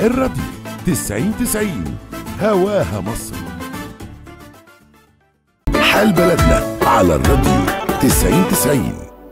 الراديو 90 90 هواها مصر حال بلدنا على الراديو 90 90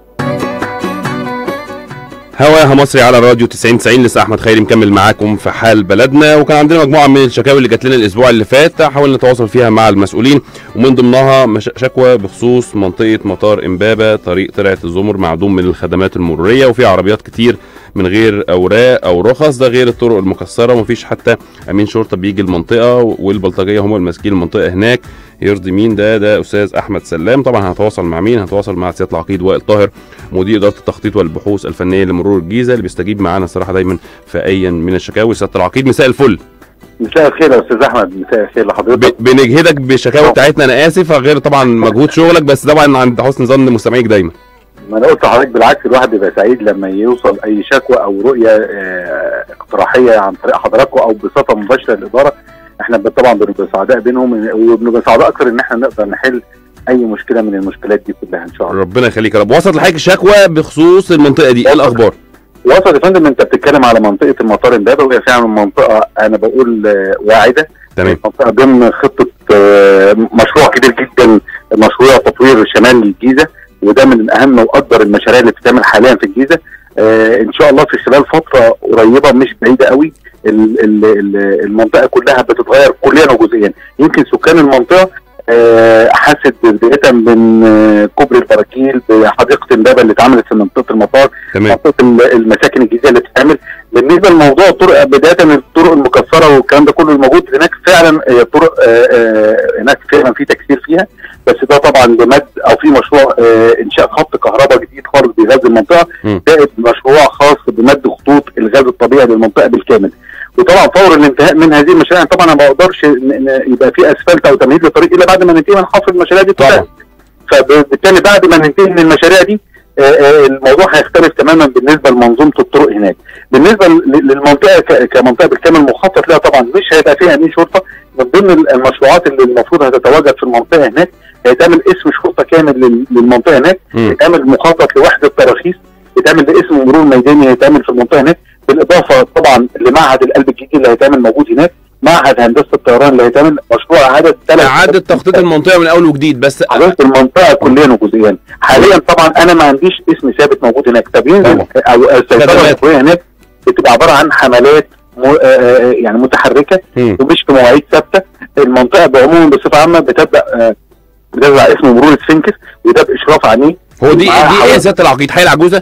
هواها مصري على الراديو 90 90 لسه احمد خيري مكمل معاكم في حال بلدنا وكان عندنا مجموعه من الشكاوي اللي جات لنا الاسبوع اللي فات حاولنا نتواصل فيها مع المسؤولين ومن ضمنها مش- شكوى بخصوص منطقه مطار امبابه طريق طلعه الزمر معدوم من الخدمات المروريه وفي عربيات كتير من غير اوراق او رخص ده غير الطرق المكسره ومفيش حتى امين شرطه بيجي المنطقه والبلطجيه هم الماسكين المنطقه هناك يرضي مين ده ده استاذ احمد سلام طبعا هنتواصل مع مين هنتواصل مع سياده العقيد وائل طاهر مدير اداره التخطيط والبحوث الفنيه لمرور الجيزه اللي بيستجيب معانا الصراحه دايما في اي من الشكاوي سياده العقيد مساء الفل مساء الخير يا استاذ احمد مساء الخير ب- لحضرتك بنجهدك بالشكاوي بتاعتنا انا اسف غير طبعا مجهود شغلك بس طبعا عند حسن ظن مستمعيك دايما ما انا قلت لحضرتك بالعكس الواحد بيبقى سعيد لما يوصل اي شكوى او رؤيه آه، اقتراحيه عن طريق حضراتكم او بصفه مباشره للاداره احنا ب- طبعا بنبقى سعداء بينهم وبنبقى سعداء اكتر ان احنا نقدر نحل اي مشكله من المشكلات دي كلها ان شاء الله ربنا يخليك يا رب وصلت لحضرتك شكوى بخصوص المنطقه دي ايه الاخبار وصل يا فندم انت بتتكلم على منطقه المطار امبابه وهي فعلا منطقه انا بقول آه، واعده تمام منطقه ضمن خطه آه، مشروع كبير جدا مشروع تطوير شمال الجيزه وده من اهم واكبر المشاريع اللي بتتعمل حاليا في الجيزه آه، ان شاء الله في خلال فتره قريبه مش بعيده قوي ال- ال- ال- المنطقه كلها بتتغير كليا وجزئيا يمكن سكان المنطقه آه، حست بدايه من آه، كوبري البراكيل بحديقه امبابه اللي اتعملت في منطقه المطار تمام منطقه ال- المساكن الجديده اللي بتتعمل بالنسبه لموضوع الطرق بدايه من الطرق المكسره والكلام ده كله الموجود هناك فعلا آه، طرق آه، آه، هناك فعلا في تكسير فيها بس ده طبعا لمد او في مشروع آه، انشاء خط كهرباء جديد خالص بيغذي المنطقه مم. زائد مشروع خاص بمد خطوط الغاز الطبيعي للمنطقه بالكامل وطبعا فور الانتهاء من هذه المشاريع طبعا انا ما اقدرش ن- ن- يبقى في اسفلت او تمهيد للطريق الا بعد ما ننتهي من حفر المشاريع دي كلها طبعا فبالتالي بعد ما ننتهي من المشاريع دي آه، آه، الموضوع هيختلف تماما بالنسبه لمنظومه الطرق هناك. بالنسبه ل- للمنطقه ك- كمنطقه بالكامل مخطط لها طبعا مش هيبقى فيها امين شرطه من ضمن المشروعات اللي المفروض هتتواجد في المنطقه هناك هيتعمل اسم شرطه كامل لل- للمنطقه هناك، مم. يتعمل مخطط لوحده تراخيص، يتعمل لاسم مرور ميداني هيتعمل في المنطقه هناك، بالاضافه طبعا لمعهد القلب الجديد اللي هيتعمل موجود هناك، معهد هندسه الطيران اللي هيتعمل مشروع اعاده ثلاث اعاده تخطيط المنطقه من اول وجديد بس حضرتك المنطقه كليا وجزئيا حاليا طبعا انا ما عنديش اسم ثابت موجود هناك طب ينزل طبعا. او السيطره خدمات. الرقميه هناك بتبقى عباره عن حملات م... آه، آه، يعني متحركه مم. ومش في مواعيد ثابته المنطقه بعموم بصفه عامه بتبدا آه، بتبدا اسم مرور سفنكس وده باشراف عليه هو دي معاه دي ايه حوالي- يا سياده العقيد حي العجوزه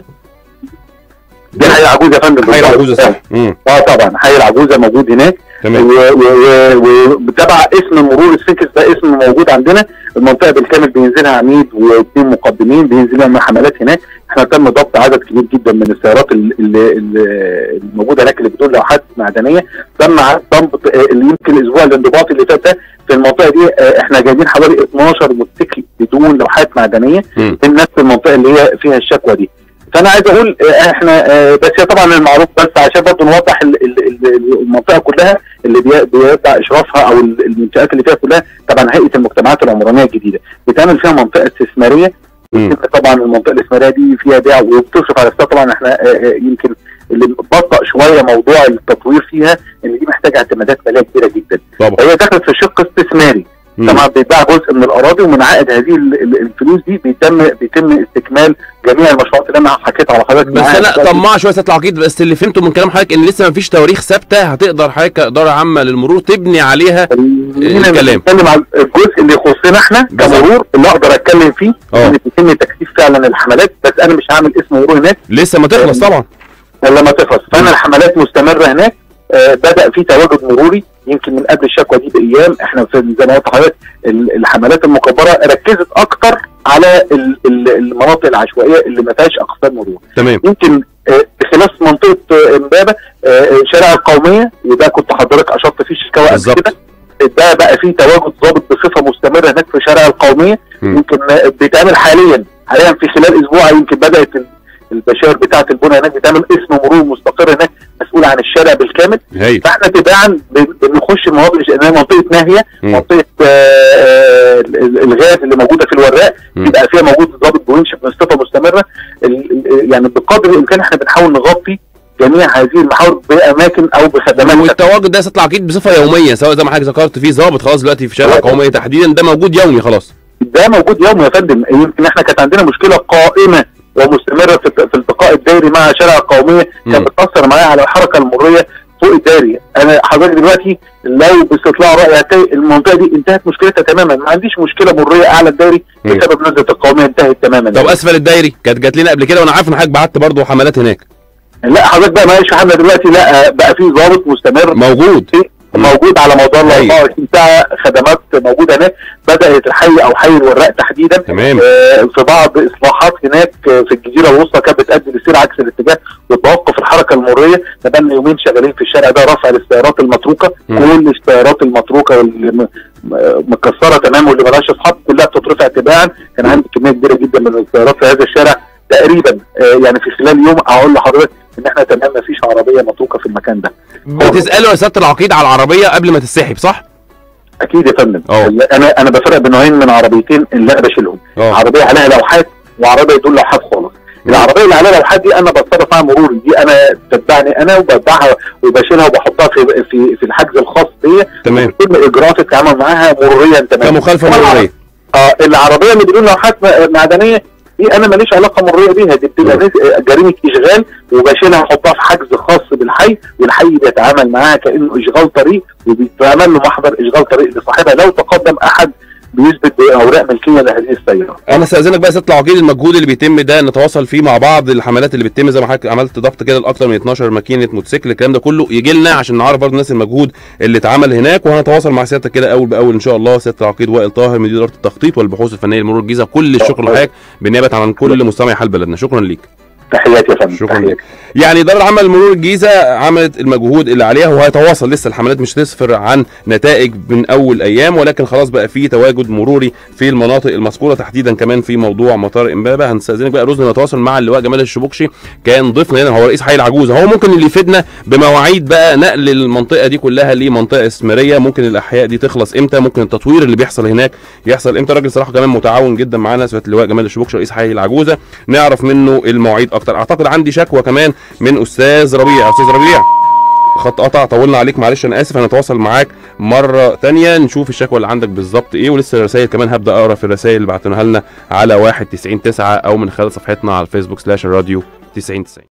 دي حي العجوزه يا فندم حي العجوزه صح مم. اه طبعا حي العجوزه موجود هناك تمام وتبع اسم مرور السكس ده اسم موجود عندنا المنطقه بالكامل بينزلها عميد واثنين مقدمين بينزلوا من حملات هناك احنا تم ضبط عدد كبير جدا من السيارات ال- ال- ال- الموجوده هناك اللي بدون لوحات معدنيه تم ع- ضبط آه، اللي يمكن الاسبوع الانضباطي اللي فات ده في المنطقه دي آه، احنا جايبين حوالي 12 موتوسيكل بدون لوحات معدنيه مم. من نفس المنطقه اللي هي فيها الشكوى دي فانا عايز اقول آه، احنا آه، بس هي طبعا المعروف بس عشان برضه نوضح ال- ال- ال- المنطقه كلها اللي بي- بيبدا اشرافها او ال- المنشات اللي فيها كلها طبعا هيئه المجتمعات العمرانيه الجديده بتعمل فيها منطقه استثماريه مم. بتبقى طبعا المنطقه الاستثماريه دي فيها بيع وبتصرف على نفسها طبعا احنا آه، آه، يمكن اللي بطأ شويه موضوع التطوير فيها ان دي محتاجه اعتمادات ماليه كبيره جدا طبعا هي دخلت في شق استثماري مم. طبعا بيتباع جزء من الاراضي ومن عائد هذه ال- ال- الفلوس دي بيتم بيتم استكمال جميع المشروعات اللي انا حكيت على حضرتك بس معاها انا دلوقتي. طماع شويه يا سياده العقيد بس اللي فهمته من كلام حضرتك ان لسه ما فيش تواريخ ثابته هتقدر حضرتك كاداره عامه للمرور تبني عليها خلينا الكلام. نتكلم عن الجزء اللي يخصنا احنا بالظبط. كمرور اللي اقدر اتكلم فيه اه. ان بيتم تكثيف فعلا الحملات بس انا مش هعمل اسم مرور هناك لسه ما تخلص طبعا الا لما تخلص فانا الحملات مستمره هناك آه بدا في تواجد مروري يمكن من قبل الشكوى دي بايام احنا في زي ما قلت لحضرتك ال- الحملات المكبره ركزت اكتر على ال- ال- المناطق العشوائيه اللي ما فيهاش اقسام مرور تمام يمكن آه، بخلاف منطقه آه، امبابه آه، شارع القوميه وده كنت حضرتك اشرت فيه الشكاوى قبل بالظبط. كده ده بقى فيه تواجد ضابط بصفه مستمره هناك في شارع القوميه مم. يمكن آه، بيتعمل حاليا حاليا في خلال اسبوع يمكن بدات ال- البشائر بتاعه البنى هناك بتعمل اسم مرور مستقر هناك مسؤول عن الشارع بالكامل هايل فاحنا تباعا بن- بنخش مناطق لأنها منطقه ناهيه مم. منطقه آه، آه، ال- الغاز اللي موجوده في الوراق مم. بيبقى فيها موجود ضابط بوينش بصفه مستمره ال- ال- يعني بقدر الامكان احنا بنحاول نغطي جميع هذه المحاور باماكن او بخدمات والتواجد ده يطلع اكيد بصفه يوميه سواء زي ما حضرتك ذكرت في ضابط خلاص دلوقتي في شارع القوميه تحديدا ده موجود يومي خلاص ده موجود يومي يا فندم يمكن احنا كانت عندنا مشكله قائمه ومستمره في في التقاء الدائري مع شارع القوميه مم. كانت بتاثر معايا على الحركه المريه فوق الدائري انا حضرتك دلوقتي لو باستطلاع راي هتلاقي المنطقه دي انتهت مشكلتها تماما ما عنديش مشكله مريه اعلى الدائري مم. بسبب نزله القوميه انتهت تماما طب اسفل الدايري كانت جات لنا قبل كده وانا عارف ان حضرتك بعت برضه حملات هناك لا حضرتك بقى معلش يا محمد دلوقتي لا بقى في ضابط مستمر موجود موجود على مدار ال أيوة. 24 ساعه خدمات موجوده هناك بدات الحي او حي الوراق تحديدا تمام. آه، في بعض اصلاحات هناك آه، في الجزيره الوسطى كانت بتؤدي لسير عكس الاتجاه وتوقف الحركه المريه بقالنا يومين شغالين في الشارع ده رفع السيارات المتروكه مم. كل السيارات المتروكه واللي م- م- مكسره تمام واللي مالهاش اصحاب كلها بتترفع تباعا كان عندي كميه كبيره جدا من السيارات في هذا الشارع تقريبا آه، يعني في خلال يوم اقول لحضرتك ان احنا تمام ما فيش عربيه متروكه في المكان ده بتسالوا يا سياده العقيد على العربيه قبل ما تسحب صح؟ اكيد يا فندم أه. انا انا بفرق بين نوعين من عربيتين اللي انا بشيلهم اه عربيه عليها لوحات وعربيه بدون لوحات خالص العربيه اللي عليها لوحات دي انا بتصرف معاها مروري دي انا تتبعني انا وبتبعها وبشيلها وبحطها في في في الحجز الخاص بيا تمام كل اجراءات التعامل معاها مروريا تماما كمخالفه طبعاً مروريه اه العربيه اللي بدون لوحات م- معدنيه دي انا ماليش علاقه مروريه بيها دي بتبقى مم. نس- جريمه اشغال وبشيلها واحطها في حجز خاص بالحي والحي بيتعامل معاها كانه اشغال طريق وبيتعمل له محضر اشغال طريق لصاحبها لو تقدم احد بيثبت باوراق ملكيه لهذه السياره. انا استاذنك بقى يا سياده العقيد المجهود اللي بيتم ده نتواصل فيه مع بعض الحملات اللي بتتم زي ما حضرتك عملت ضبط كده لاكثر من 12 ماكينه موتوسيكل الكلام ده كله يجي لنا عشان نعرف برضه الناس المجهود اللي اتعمل هناك وهنتواصل مع سيادتك كده اول باول ان شاء الله سياده العقيد وائل طاهر مدير اداره التخطيط والبحوث الفنيه لمرور الجيزه كل الشكر لحضرتك بالنيابه عن كل مستمعي حال بلدنا شكرا ليك تحياتي يا فندم شكرا تحياتي. لك يعني اداره العمل مرور الجيزه عملت المجهود اللي عليها وهيتواصل لسه الحملات مش هتسفر عن نتائج من اول ايام ولكن خلاص بقى في تواجد مروري في المناطق المذكوره تحديدا كمان في موضوع مطار امبابه هنستاذنك بقى رزق نتواصل مع اللواء جمال الشبوكشي كان ضيفنا هنا هو رئيس حي العجوزه هو ممكن اللي يفيدنا بمواعيد بقى نقل المنطقه دي كلها لمنطقه استثماريه ممكن الاحياء دي تخلص امتى ممكن التطوير اللي بيحصل هناك يحصل امتى راجل صراحه كمان متعاون جدا معانا سياده اللواء جمال الشبوكشي رئيس حي العجوزه نعرف منه المواعيد اكتر اعتقد عندي شكوى كمان من استاذ ربيع استاذ ربيع خط قطع طولنا عليك معلش انا اسف هنتواصل معاك مره تانية نشوف الشكوى اللي عندك بالظبط ايه ولسه الرسائل كمان هبدا اقرا في الرسائل اللي بعتوها لنا على 1 90 9 او من خلال صفحتنا على الفيسبوك سلاش الراديو 90 90